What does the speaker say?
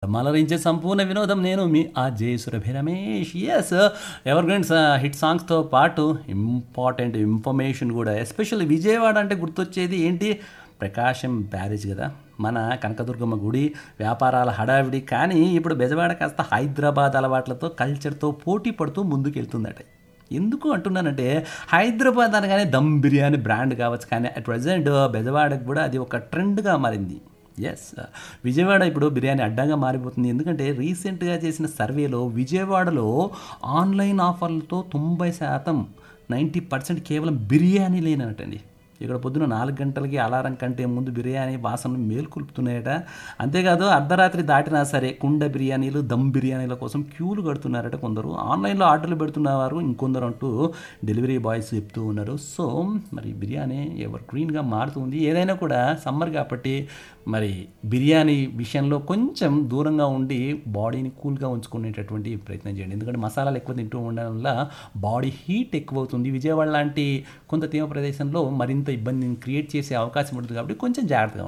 మలరించే సంపూర్ణ వినోదం నేను మీ ఆ Jayasurabhi Ramesh yes evergreens hit సాంగ్స్తో పాటు ఇంపార్టెంట్ ఇన్ఫర్మేషన్ కూడా ఎస్పెషల్లీ విజయవాడ అంటే గుర్తొచ్చేది ఏంటి ప్రకాశం బ్యారేజ్ కదా మన కనకదుర్గమ్మ గుడి వ్యాపారాల హడావిడి కానీ ఇప్పుడు బెజవాడ కాస్త హైదరాబాద్ అలవాట్లతో కల్చర్తో పోటీ పడుతూ ముందుకెళ్తుందట ఎందుకు అంటున్నానంటే హైదరాబాద్ అనగానే దమ్ బిర్యానీ బ్రాండ్ కావచ్చు కానీ అట్ ప్రజెంట్ బెజవాడకు కూడా అది ఒక ట్రెండ్గా మారింది ఎస్ విజయవాడ ఇప్పుడు బిర్యానీ అడ్డంగా మారిపోతుంది ఎందుకంటే రీసెంట్గా చేసిన సర్వేలో విజయవాడలో ఆన్లైన్ ఆఫర్లతో తొంభై శాతం నైంటీ పర్సెంట్ కేవలం బిర్యానీ లేనటండి ఇక్కడ పొద్దున నాలుగు గంటలకి అలారం కంటే ముందు బిర్యానీ వాసనలు మేల్కొల్పుతున్నాయట అంతేకాదు అర్ధరాత్రి దాటినా సరే కుండ బిర్యానీలు దమ్ బిర్యానీల కోసం క్యూలు కడుతున్నారట కొందరు ఆన్లైన్లో ఆర్డర్లు పెడుతున్నవారు ఇంకొందరు అంటూ డెలివరీ బాయ్స్ చెప్తూ ఉన్నారు సో మరి బిర్యానీ ఎవర్ గ్రీన్గా మారుతుంది ఏదైనా కూడా సమ్మర్ కాబట్టి మరి బిర్యానీ విషయంలో కొంచెం దూరంగా ఉండి బాడీని కూల్గా ఉంచుకునేటటువంటి ప్రయత్నం చేయండి ఎందుకంటే మసాలాలు ఎక్కువ తింటూ ఉండడం వల్ల బాడీ హీట్ ఎక్కువ అవుతుంది విజయవాడ లాంటి కొంత తీవ్ర ప్రదేశంలో మరింత ఇబ్బందిని క్రియేట్ చేసే అవకాశం ఉంటుంది కాబట్టి కొంచెం జాగ్రత్తగా